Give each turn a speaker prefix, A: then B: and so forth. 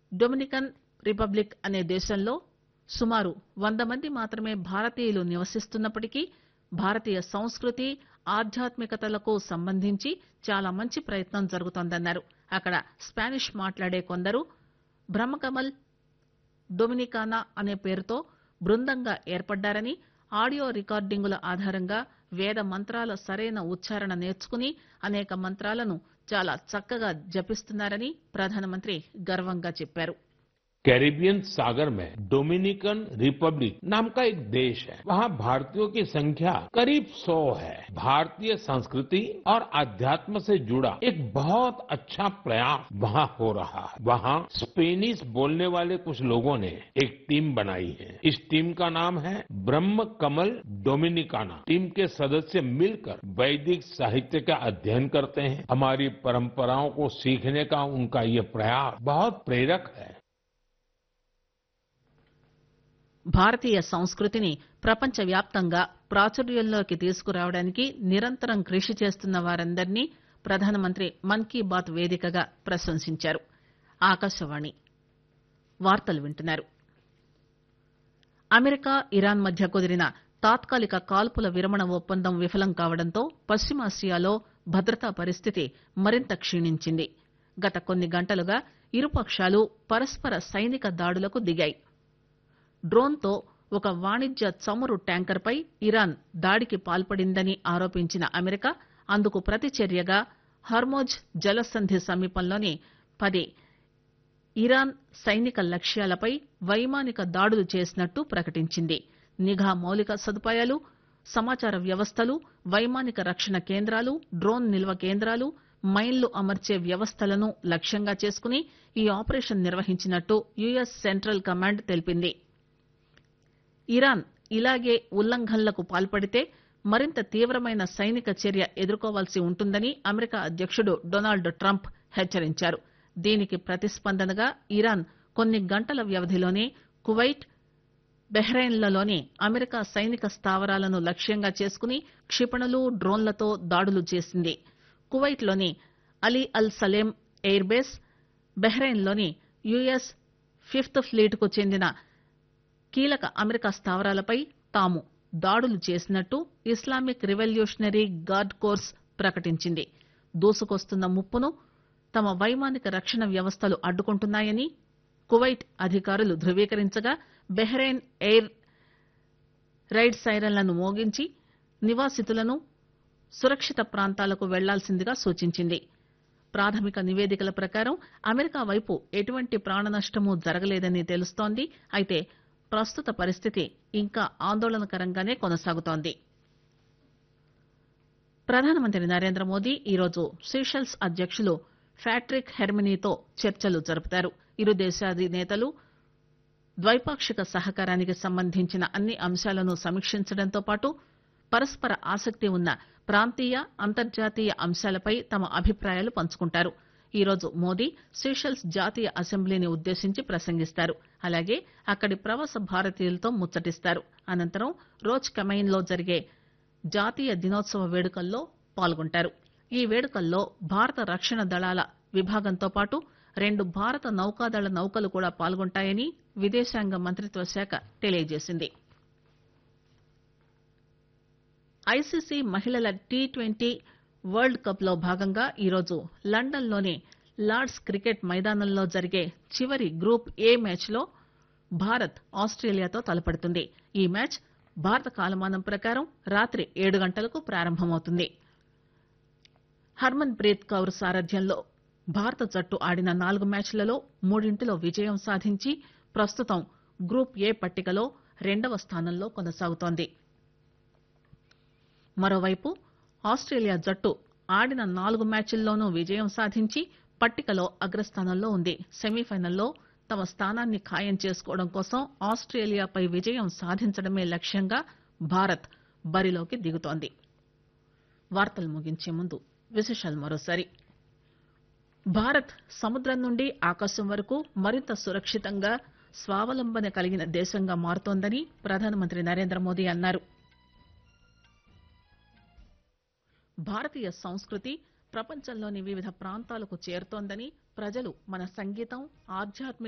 A: Dominican republic అనే దేశంలో సుమారు వంద మంది మాత్రమే భారతీయులు నివసిస్తున్నప్పటికీ భారతీయ సంస్కృతి ఆధ్యాత్మికతలకు సంబంధించి చాలా మంచి ప్రయత్నం జరుగుతోందన్నారు అక్కడ స్పానిష్ మాట్లాడే కొందరు బ్రహ్మకమల్ డొమినికానా అనే పేరుతో బృందంగా ఏర్పడ్డారని ఆడియో రికార్డింగుల ఆధారంగా వేద మంత్రాల సరైన ఉచ్చారణ నేర్చుకుని అనేక మంత్రాలను చాలా చక్కగా జపిస్తున్నారని ప్రధానమంత్రి గర్వంగా చెప్పారు
B: कैरिबियन सागर में डोमिनिकन रिपब्लिक नाम का एक देश है वहाँ भारतीयों की संख्या करीब 100 है भारतीय संस्कृति और अध्यात्म से जुड़ा एक बहुत अच्छा प्रयास वहाँ हो रहा है वहाँ स्पेनिश बोलने वाले कुछ लोगों ने एक टीम बनाई है इस टीम का नाम है ब्रह्म कमल डोमिनिकाना टीम के सदस्य मिलकर वैदिक साहित्य का अध्ययन करते हैं हमारी परंपराओं को सीखने का उनका ये प्रयास बहुत प्रेरक है
A: భారతీయ సంస్కృతిని ప్రపంచవ్యాప్తంగా ప్రాచుర్యంలోకి తీసుకురావడానికి నిరంతరం కృషి చేస్తున్న వారందరినీ ప్రధానమంత్రి మన్ కీ బాత్ వేదికగా ప్రశంసించారు ఆకాశవాణి వార్తలు వింటున్నారు అమెరికా ఇరాన్ మధ్య కుదిరిన తాత్కాలిక కాల్పుల విరమణ ఒప్పందం విఫలం కావడంతో పశ్చిమాసియాలో భద్రతా పరిస్థితి మరింత క్షీణించింది గత కొన్ని గంటలుగా ఇరుపక్షాలు పరస్పర సైనిక దాడులకు దిగాయి డ్రోన్తో ఒక వాణిజ్య చమురు ట్యాంకర్పై ఇరాన్ దాడికి పాల్పడిందని ఆరోపించిన అమెరికా అందుకు ప్రతిచర్యగా హర్మోజ్ జలసంధి సమీపంలోని పది ఇరాన్ సైనిక లక్ష్యాలపై వైమానిక దాడులు చేసినట్టు ప్రకటించింది నిఘా మౌలిక సదుపాయాలు సమాచార వ్యవస్థలు వైమానిక రక్షణ కేంద్రాలు డ్రోన్ నిల్వ కేంద్రాలు మైన్లు అమర్చే వ్యవస్థలను లక్ష్యంగా చేసుకుని ఈ ఆపరేషన్ నిర్వహించినట్టు యుఎస్ సెంట్రల్ కమాండ్ తెలిపింది ఇరాన్ ఇలాగే ఉల్లంఘనలకు పాల్పడితే మరింత తీవ్రమైన సైనిక చర్య ఎదుర్కోవాల్సి ఉంటుందని అమెరికా అధ్యక్షుడు డొనాల్డ్ ట్రంప్ హెచ్చరించారు దీనికి ప్రతిస్పందనగా ఇరాన్ కొన్ని గంటల వ్యవధిలోనే కువైట్ బెహ్రెయిన్లలోని అమెరికా సైనిక స్థావరాలను లక్ష్యంగా చేసుకుని క్షిపణులు డ్రోన్లతో దాడులు చేసింది కువైట్లోని Ali Al Salem air base బెహ్రెయిన్లోని యుఎస్ ఫిఫ్త్ ఫ్లీట్కు చెందిన కీలక అమెరికా స్థావరాలపై తాము దాడులు చేసినట్టు ఇస్లామిక్ రివల్యూషనరీ గార్డ్ కోర్స్ ప్రకటించింది దూసుకొస్తున్న ముప్పును తమ వైమానిక రక్షణ వ్యవస్థలు అడ్డుకుంటున్నాయని కువైట్ అధికారులు ధృవీకరించగా బెహ్రెయిన్ ఎయిర్ రైడ్ సైరన్లను మోగించి నివాసితులను సురక్షిత ప్రాంతాలకు వెళ్లాల్సిందిగా సూచించింది ప్రాథమిక నివేదికల ప్రకారం అమెరికా వైపు ఎటువంటి ప్రాణనష్టమూ జరగలేదని తెలుస్తోంది అయితే ప్రస్తుత పరిస్థితి ఇంకా ఆందోళనకరంగానే కొనసాగుతోంది ప్రధానమంత్రి నరేంద్ర మోదీ ఈరోజు సీషెల్స్ అధ్యక్షులు ఫ్యాట్రిక్ హెర్మినీతో చర్చలు జరుపుతారు ఇరు దేశాధినేతలు ద్వైపాక్షిక సహకారానికి సంబంధించిన అన్ని అంశాలను సమీక్షించడంతో పాటు పరస్పర ఆసక్తి ఉన్న ప్రాంతీయ అంతర్జాతీయ అంశాలపై తమ అభిప్రాయాలు పంచుకుంటారు ఈరోజు మోదీ సీషెల్స్ జాతీయ అసెంబ్లీని ఉద్దేశించి ప్రసంగిస్తారు అలాగే అక్కడి ప్రవాస భారతీయులతో ముచ్చటిస్తారు అనంతరం రోజ్ కెమైన్ లో జరిగే జాతీయ దినోత్సవ వేడుకల్లో పాల్గొంటారు ఈ వేడుకల్లో భారత రక్షణ దళాల విభాగంతో పాటు రెండు భారత నౌకాదళ నౌకలు కూడా పాల్గొంటాయని విదేశాంగ మంత్రిత్వ శాఖ తెలియజేసింది ఐసీసీ మహిళల టీ ట్వంటీ వరల్డ్ కప్ లో భాగంగా ఈరోజు లండన్ లోని లార్డ్స్ క్రికెట్ మైదానంలో జరిగే చివరి గ్రూప్ ఏ మ్యాచ్ లో భారత్ ఆస్ట్రేలియాతో తలపడుతుంది ఈ మ్యాచ్ భారత కాలమానం ప్రకారం రాత్రి ఏడు గంటలకు ప్రారంభమవుతుంది హర్మన్ ప్రీత్ కౌర్ సారథ్యంలో భారత జట్టు ఆడిన నాలుగు మ్యాచ్లలో మూడింటిలో విజయం సాధించి ప్రస్తుతం గ్రూప్ ఏ పట్టికలో రెండవ స్థానంలో కొనసాగుతోంది మరోవైపు ఆస్ట్రేలియా జట్టు ఆడిన నాలుగు మ్యాచ్ల్లోనూ విజయం సాధించి పట్టికలో అగ్రస్థానంలో ఉంది సెమీఫైనల్లో తమ స్థానాన్ని ఖాయం చేసుకోవడం కోసం ఆస్ట్రేలియాపై విజయం సాధించడమే లక్ష్యంగా భారత్ బరిలోకి దిగుతోంది వార్తలు ముగించే ముందు విశేషాలు మరోసారి భారత్ సముద్రం నుండి ఆకాశం వరకు మరింత సురక్షితంగా స్వావలంబన కలిగిన దేశంగా మారుతోందని ప్రధానమంత్రి నరేంద్ర మోదీ అన్నారు భారతీయ సంస్కృతి ప్రపంచంలోని వివిధ ప్రాంతాలకు చేరుతోందని ప్రజలు మన సంగీతం ఆధ్యాత్మిక